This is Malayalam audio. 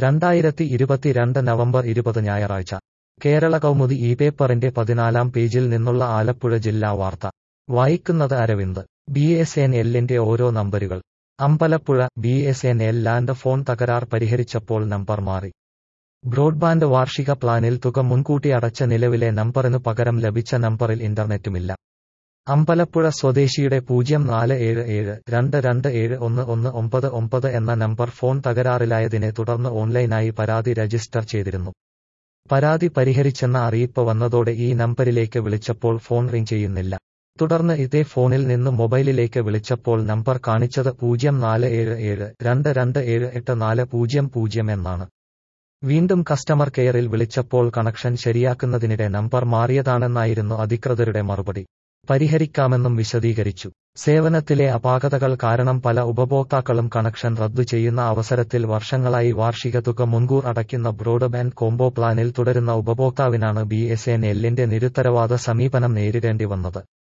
രണ്ടായിരത്തി ഇരുപത്തിരണ്ട് നവംബർ ഇരുപത് ഞായറാഴ്ച കേരള കൗമുദി ഈ പേപ്പറിന്റെ പതിനാലാം പേജിൽ നിന്നുള്ള ആലപ്പുഴ ജില്ലാ വാർത്ത വായിക്കുന്നത് അരവിന്ദ് ബി എസ് എൻ എല്ലിന്റെ ഓരോ നമ്പരുകൾ Ambalappuzha B S N L land phone തകരാർ പരിഹരിച്ചപ്പോൾ നമ്പർ മാറി ബ്രോഡ്ബാൻഡ് വാർഷിക പ്ലാനിൽ തുക മുൻകൂട്ടി അടച്ച നിലവിലെ നമ്പറിനു പകരം ലഭിച്ച നമ്പറിൽ ഇന്റർനെറ്റുമില്ല അമ്പലപ്പുഴ സ്വദേശിയുടെ പൂജ്യം നാല് ഏഴ് ഏഴ് രണ്ട് രണ്ട് ഏഴ് ഒന്ന് ഒന്ന് ഒമ്പത് ഒമ്പത് എന്ന നമ്പർ ഫോൺ തകരാറിലായതിനെ തുടർന്ന് ഓൺലൈനായി പരാതി രജിസ്റ്റർ ചെയ്തിരുന്നു പരാതി പരിഹരിച്ചെന്ന അറിയിപ്പ് വന്നതോടെ ഈ നമ്പരിലേക്ക് വിളിച്ചപ്പോൾ ഫോൺ റിംഗ് ചെയ്യുന്നില്ല തുടർന്ന് ഇതേ ഫോണിൽ നിന്ന് മൊബൈലിലേക്ക് വിളിച്ചപ്പോൾ നമ്പർ കാണിച്ചത് പൂജ്യം നാല് ഏഴ് ഏഴ് രണ്ട് രണ്ട് ഏഴ് എട്ട് നാല് പൂജ്യം പൂജ്യം എന്നാണ് വീണ്ടും കസ്റ്റമർ കെയറിൽ വിളിച്ചപ്പോൾ കണക്ഷൻ ശരിയാക്കുന്നതിനിടെ നമ്പർ മാറിയതാണെന്നായിരുന്നു അധികൃതരുടെ മറുപടി പരിഹരിക്കാമെന്നും വിശദീകരിച്ചു സേവനത്തിലെ അപാകതകൾ കാരണം പല ഉപഭോക്താക്കളും കണക്ഷൻ റദ്ദു ചെയ്യുന്ന അവസരത്തിൽ വർഷങ്ങളായി വാർഷിക തുക മുൻകൂർ അടയ്ക്കുന്ന ബ്രോഡ്ബാൻഡ് കോംബോ പ്ലാനിൽ തുടരുന്ന ഉപഭോക്താവിനാണ് ബി എസ് എൻ എല്ലിന്റെ നിരുത്തരവാദ സമീപനം നേരിടേണ്ടി വന്നത്